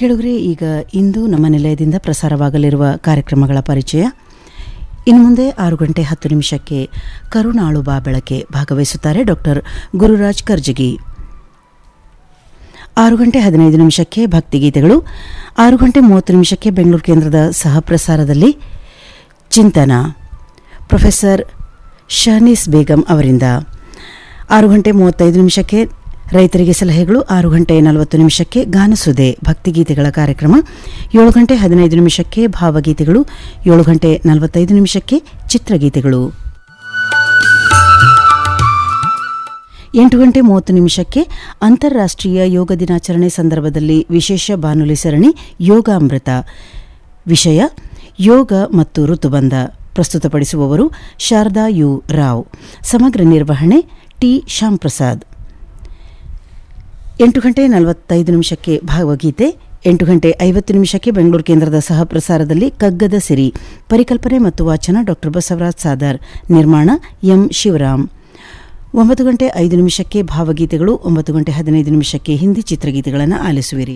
ಕೇಳುಗರೆ ಈಗ ಇಂದು ನಮ್ಮ ನಿಲಯದಿಂದ ಪ್ರಸಾರವಾಗಲಿರುವ ಕಾರ್ಯಕ್ರಮಗಳ ಪರಿಚಯ ಇನ್ನು ಮುಂದೆ ಆರು ಗಂಟೆ ಹತ್ತು ನಿಮಿಷಕ್ಕೆ ಕರುಣಾಳು ಬಾ ಬೆಳಕೆ ಭಾಗವಹಿಸುತ್ತಾರೆ ಡಾಕ್ಟರ್ ಗುರುರಾಜ್ ಕರ್ಜಗಿ ಆರು ಗಂಟೆ ಹದಿನೈದು ನಿಮಿಷಕ್ಕೆ ಭಕ್ತಿಗೀತೆಗಳು ಆರು ಗಂಟೆ ಮೂವತ್ತು ನಿಮಿಷಕ್ಕೆ ಬೆಂಗಳೂರು ಕೇಂದ್ರದ ಸಹ ಪ್ರಸಾರದಲ್ಲಿ ಚಿಂತನ ಪ್ರೊಫೆಸರ್ ಶಹನೀಸ್ ಬೇಗಂ ಅವರಿಂದ ಆರು ಗಂಟೆ ಮೂವತ್ತೈದು ನಿಮಿಷಕ್ಕೆ ರೈತರಿಗೆ ಸಲಹೆಗಳು ಆರು ಗಂಟೆ ನಲವತ್ತು ನಿಮಿಷಕ್ಕೆ ಗಾನಸುದೆ ಭಕ್ತಿಗೀತೆಗಳ ಕಾರ್ಯಕ್ರಮ ಏಳು ಗಂಟೆ ಹದಿನೈದು ನಿಮಿಷಕ್ಕೆ ಭಾವಗೀತೆಗಳು ಏಳು ಗಂಟೆ ನಲವತ್ತೈದು ನಿಮಿಷಕ್ಕೆ ಚಿತ್ರಗೀತೆಗಳು ಎಂಟು ಗಂಟೆ ಮೂವತ್ತು ನಿಮಿಷಕ್ಕೆ ಅಂತಾರಾಷ್ಟ್ರೀಯ ಯೋಗ ದಿನಾಚರಣೆ ಸಂದರ್ಭದಲ್ಲಿ ವಿಶೇಷ ಬಾನುಲಿ ಸರಣಿ ಯೋಗಾಮೃತ ವಿಷಯ ಯೋಗ ಮತ್ತು ಋತುಬಂಧ ಪ್ರಸ್ತುತಪಡಿಸುವವರು ಶಾರದಾ ಯು ರಾವ್ ಸಮಗ್ರ ನಿರ್ವಹಣೆ ಟಿ ಶ್ಯಾಮ್ ಪ್ರಸಾದ್ ಎಂಟು ಗಂಟೆ ನಲವತ್ತೈದು ನಿಮಿಷಕ್ಕೆ ಭಾವಗೀತೆ ಎಂಟು ಗಂಟೆ ಐವತ್ತು ನಿಮಿಷಕ್ಕೆ ಬೆಂಗಳೂರು ಕೇಂದ್ರದ ಸಹ ಪ್ರಸಾರದಲ್ಲಿ ಕಗ್ಗದ ಸಿರಿ ಪರಿಕಲ್ಪನೆ ಮತ್ತು ವಾಚನ ಡಾಕ್ಟರ್ ಬಸವರಾಜ್ ಸಾದರ್ ನಿರ್ಮಾಣ ಎಂ ಶಿವರಾಮ್ ಒಂಬತ್ತು ಗಂಟೆ ಐದು ನಿಮಿಷಕ್ಕೆ ಭಾವಗೀತೆಗಳು ಒಂಬತ್ತು ಗಂಟೆ ಹದಿನೈದು ನಿಮಿಷಕ್ಕೆ ಹಿಂದಿ ಚಿತ್ರಗೀತೆಗಳನ್ನು ಆಲಿಸುವಿರಿ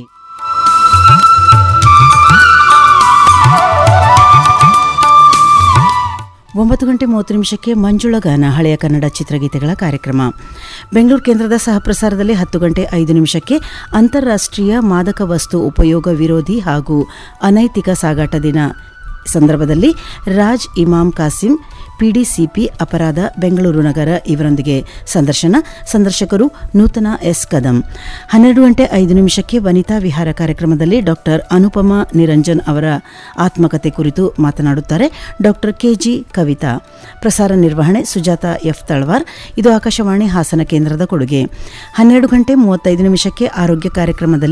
ಒಂಬತ್ತು ಗಂಟೆ ಮೂವತ್ತು ನಿಮಿಷಕ್ಕೆ ಮಂಜುಳ ಗಾನ ಹಳೆಯ ಕನ್ನಡ ಚಿತ್ರಗೀತೆಗಳ ಕಾರ್ಯಕ್ರಮ ಬೆಂಗಳೂರು ಕೇಂದ್ರದ ಸಹ ಪ್ರಸಾರದಲ್ಲಿ ಹತ್ತು ಗಂಟೆ ಐದು ನಿಮಿಷಕ್ಕೆ ಅಂತಾರಾಷ್ಟ್ರೀಯ ಮಾದಕ ವಸ್ತು ಉಪಯೋಗ ವಿರೋಧಿ ಹಾಗೂ ಅನೈತಿಕ ಸಾಗಾಟ ದಿನ ಸಂದರ್ಭದಲ್ಲಿ ರಾಜ್ ಇಮಾಮ್ ಕಾಸಿಂ ಪಿಡಿಸಿಪಿ ಅಪರಾಧ ಬೆಂಗಳೂರು ನಗರ ಇವರೊಂದಿಗೆ ಸಂದರ್ಶನ ಸಂದರ್ಶಕರು ನೂತನ ಎಸ್ ಕದಂ ಹನ್ನೆರಡು ಗಂಟೆ ಐದು ನಿಮಿಷಕ್ಕೆ ವನಿತಾ ವಿಹಾರ ಕಾರ್ಯಕ್ರಮದಲ್ಲಿ ಡಾಕ್ಟರ್ ಅನುಪಮಾ ನಿರಂಜನ್ ಅವರ ಆತ್ಮಕತೆ ಕುರಿತು ಮಾತನಾಡುತ್ತಾರೆ ಡಾಕ್ಟರ್ ಕೆಜಿ ಕವಿತಾ ಪ್ರಸಾರ ನಿರ್ವಹಣೆ ಸುಜಾತ ಎಫ್ ತಳವಾರ್ ಇದು ಆಕಾಶವಾಣಿ ಹಾಸನ ಕೇಂದ್ರದ ಕೊಡುಗೆ ಹನ್ನೆರಡು ಗಂಟೆ ಮೂವತ್ತೈದು ನಿಮಿಷಕ್ಕೆ ಆರೋಗ್ಯ ಕಾರ್ಯಕ್ರಮದಲ್ಲಿ